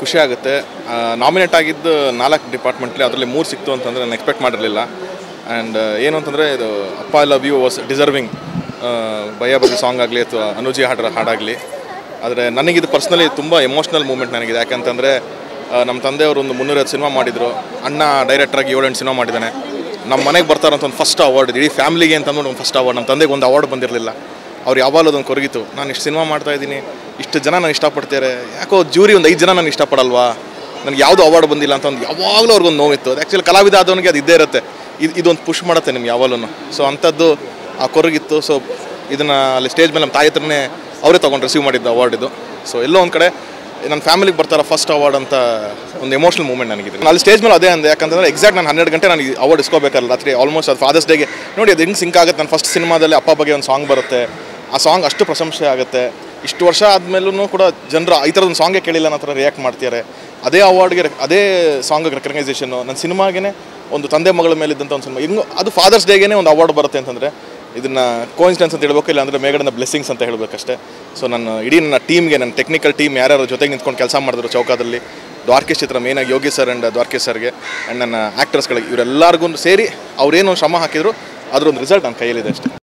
ಖುಷಿ ಆಗುತ್ತೆ ನಾಮಿನೇಟ್ ಆಗಿದ್ದು ನಾಲ್ಕು ಡಿಪಾರ್ಟ್ಮೆಂಟ್ಲಿ ಅದರಲ್ಲಿ ಮೂರು ಸಿಕ್ತು ಅಂತಂದರೆ ನಾನು ಎಕ್ಸ್ಪೆಕ್ಟ್ ಮಾಡಿರಲಿಲ್ಲ ಆ್ಯಂಡ್ ಏನು ಅಂತಂದರೆ ಇದು ಅಪ್ಪ I love you was deserving ಭಯ ಬಗ್ಗೆ ಸಾಂಗ್ ಆಗಲಿ ಅಥವಾ ಅನುಜಿ ಹಾಡ್ರ ಹಾಡಾಗಲಿ ಆದರೆ ನನಗಿದು ಪರ್ಸ್ನಲಿ ತುಂಬ ಎಮೋಷ್ನಲ್ ಮೂಮೆಂಟ್ ನನಗಿದೆ ಯಾಕಂತಂದರೆ ನಮ್ಮ ತಂದೆಯವರು ಒಂದು ಮುನ್ನೂರೈವತ್ತು ಸಿನಿಮಾ ಮಾಡಿದರು ಅಣ್ಣ ಡೈರೆಕ್ಟ್ರಾಗಿ ಏಳೆಂಟು ಸಿನಿಮಾ ಮಾಡಿದ್ದಾನೆ ನಮ್ಮ ಮನೆಗೆ ಬರ್ತಾರಂತ ಒಂದು ಫಸ್ಟ್ ಅವಾರ್ಡ್ ಇಡೀ ಫ್ಯಾಮಿಲಿಗೆ ಅಂತ ಅಂದ್ಬಿಟ್ಟು ಒಂದು ಫಸ್ಟ್ ಅವಾರ್ಡ್ ನಮ್ಮ ತಂದೆಗೆ ಒಂದು ಅವಾರ್ಡ್ ಬಂದಿರಲಿಲ್ಲ ಅವ್ರು ಯಾವಾಗಲೂ ಅದೊಂದು ಕೊರಗಿತು ನಾನು ಇಷ್ಟು ಸಿನಿಮಾ ಮಾಡ್ತಾ ಇದ್ದೀನಿ ಇಷ್ಟು ಜನ ನಾನು ಇಷ್ಟಪಡ್ತಾರೆ ಯಾಕೋ ಜೂರಿ ಒಂದು ಐದು ಜನ ನಾನು ಇಷ್ಟಪಡಲ್ವಾ ನನಗೆ ಯಾವುದು ಅವಾರ್ಡ್ ಬಂದಿಲ್ಲ ಅಂತ ಒಂದು ಯಾವಾಗಲೂ ಅವ್ರಿಗೊಂದು ನೋವಿತ್ತು ಅದು ಆ್ಯಕ್ಚುಲಿ ಕಲಾವಿದ ಆದವನಿಗೆ ಅದು ಇದ್ದೇ ಇರುತ್ತೆ ಇದು ಇದೊಂದು ಪುಷ್ ಮಾಡುತ್ತೆ ನಿಮ್ಗೆ ಯಾವಾಗಲೂ ಸೊ ಅಂಥದ್ದು ಆ ಕೊರಗಿತ್ತು ಸೊ ಇದನ್ನು ಅಲ್ಲಿ ಸ್ಟೇಜ್ ಮೇಲೆ ನಮ್ಮ ತಾಯಿ ಹತ್ರನೇ ಅವರೇ ತೊಗೊಂಡು ರಿಸೀವ್ ಮಾಡಿದ್ದು ಅವಾರ್ಡ್ ಇದು ಸೊ ಎಲ್ಲೋ ಒಂದು ಕಡೆ ನನ್ನ ಫ್ಯಾಮಿಲಿಗೆ ಬರ್ತಾರ ಫಸ್ಟ್ ಅವಾರ್ಡ್ ಅಂತ ಒಂದು ಎಮೋಷನಲ್ ಮೂಮೆಂಟ್ ನನಗಿದೆ ಅಲ್ಲಿ ಸ್ಟೇಜ್ ಮೇಲೆ ಅದೇ ಅಂದೆ ಯಾಕಂತಂದ್ರೆ ಎಕ್ಸಾಕ್ಟ್ ನಾನು ಹನ್ನೆರಡು ಗಂಟೆ ನಾನು ಅವಾರ್ಡ್ ಇಸ್ಕೋಬೇಕಲ್ಲ ರಾತ್ರಿ ಆಲ್ಮೋಸ್ಟ್ ಅದು ಫಾದರ್ಸ್ ಡೇಗೆ ನೋಡಿ ಅದು ಹೆಂಗೆ ಸಿಂಕ್ ಆಗುತ್ತೆ ನನ್ನ ಫಸ್ಟ್ ಸಿನಿಮಾದಲ್ಲಿ ಅಪ್ಪ ಬಗ್ಗೆ ಒಂದು ಸಾಂಗ್ ಬರುತ್ತೆ ಆ ಸಾಂಗ್ ಅಷ್ಟು ಪ್ರಶಂಸೆ ಆಗುತ್ತೆ ಇಷ್ಟು ವರ್ಷ ಆದಮೇಲೂ ಕೂಡ ಜನರು ಈ ಥರದ ಒಂದು ಸಾಂಗೇ ಕೇಳಿಲ್ಲ ಅನ್ನೋ ಥರ ರಿಯಾಕ್ಟ್ ಮಾಡ್ತಿದ್ದಾರೆ ಅದೇ ಅವಾರ್ಡ್ಗೆ ಅದೇ ಸಾಂಗ್ ರೆಕಗ್ನೈಸೇಷನ್ನು ನನ್ನ ಸಿನಿಮಾಗೆ ಒಂದು ತಂದೆ ಮಗಳ ಮೇಲಿದ್ದಂಥ ಒಂದು ಸಿನಿಮಾ ಹಿಂಗೆ ಅದು ಫಾದರ್ಸ್ ಡೇಗೆ ಒಂದು ಅವಾರ್ಡ್ ಬರುತ್ತೆ ಅಂತಂದರೆ ಇದನ್ನು ಕೋಇನ್ಸಿಡೆನ್ಸ್ ಅಂತ ಹೇಳ್ಬೇಕು ಇಲ್ಲ ಅಂದರೆ ಮೇಗಡನ ಬ್ಲೆಸ್ಸಿಂಗ್ಸ್ ಅಂತ ಹೇಳಬೇಕಷ್ಟೇ ಸೊ ನನ್ನ ಇಡೀ ನನ್ನ ಟೀಮ್ಗೆ ನನ್ನ ಟೆಕ್ನಿಕಲ್ ಟೀಮ್ ಯಾರ್ಯಾರು ಜೊತೆಗೆ ನಿಂತ್ಕೊಂಡು ಕೆಲಸ ಮಾಡಿದ್ರು ಚೌಕದಲ್ಲಿ ದ್ವಾರಕೇಶ್ ಚಿತ್ರ ಮೇನಾಗಿ ಯೋಗಿ ಸರ್ ಆ್ಯಂಡ್ ದ್ವಾರಕೇಶ್ ಸರ್ಗೆ ಆ್ಯಂಡ್ ನನ್ನ ಆ್ಯಕ್ಟರ್ಸ್ಗಳಿಗೆ ಇವರೆಲ್ಲರಿಗೂ ಸೇರಿ ಅವ್ರೇನು ಶ್ರಮ ಹಾಕಿದ್ರು ಅದರೊಂದು ರಿಸಲ್ಟ್ ನನ್ನ ಕೈಯಲ್ಲಿದೆ ಅಷ್ಟೇ